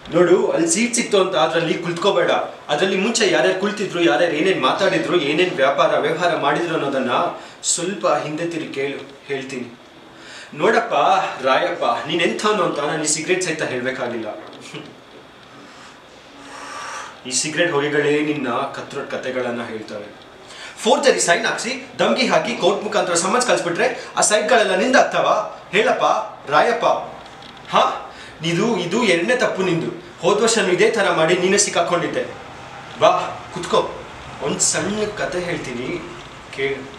ನೋಡು ಅಲ್ಲಿ ಸೀಟ್ ಸಿಕ್ತು ಅಂತ ಅದರಲ್ಲಿ ಕುಳಿತ್ಕೋಬೇಡ ಅದರಲ್ಲಿ ಮುಂಚೆ ಯಾರ್ಯಾರು ಕುಳಿತಿದ್ರು ಯಾರ್ಯಾರು ಏನೇನು ಮಾತಾಡಿದ್ರು ಏನೇನು ವ್ಯಾಪಾರ ವ್ಯವಹಾರ ಮಾಡಿದ್ರು ಅನ್ನೋದನ್ನ ಸ್ವಲ್ಪ ಹಿಂದೆ ತಿರುಗಿ ಕೇಳು ಹೇಳ್ತೀನಿ ನೋಡಪ್ಪ ರಾಯಪ್ಪ ನೀನ್ ಎಂಥವನು ಅಂತ ನಾನು ಈ ಸಿಗರೇಟ್ ಸಹಿತ ಹೇಳ್ಬೇಕಾಗಿಲ್ಲ ಈ ಸಿಗರೇಟ್ ಹೊಗೆಗಳೇ ನಿನ್ನ ಕತ್ರೋಟ್ ಕತೆಗಳನ್ನ ಹೇಳ್ತವೆ ಫೋರ್ಜರಿ ಸೈನ್ ಹಾಕ್ಸಿ ದಮ್ಗಿ ಹಾಕಿ ಕೋರ್ಟ್ ಮುಖಾಂತರ ಸಮಾಜ್ ಕಳ್ಸ್ಬಿಟ್ರೆ ಆ ಸೈಟ್ಗಳೆಲ್ಲ ನಿಂದಾಗ್ತಾವ ಹೇಳಪ್ಪ ರಾಯಪ್ಪ ಹಾ ಇದು ಇದು ಎರಡನೇ ತಪ್ಪು ನಿಂದು ಹೋದ ವರ್ಷನೂ ಇದೇ ಥರ ಮಾಡಿ ನೀನೇ ಸಿಕ್ಕಾಕೊಂಡಿದ್ದೆ ಬಾ ಕುತ್ಕೋ ಒಂದು ಸಣ್ಣ ಕತೆ ಹೇಳ್ತೀನಿ ಕೇಳು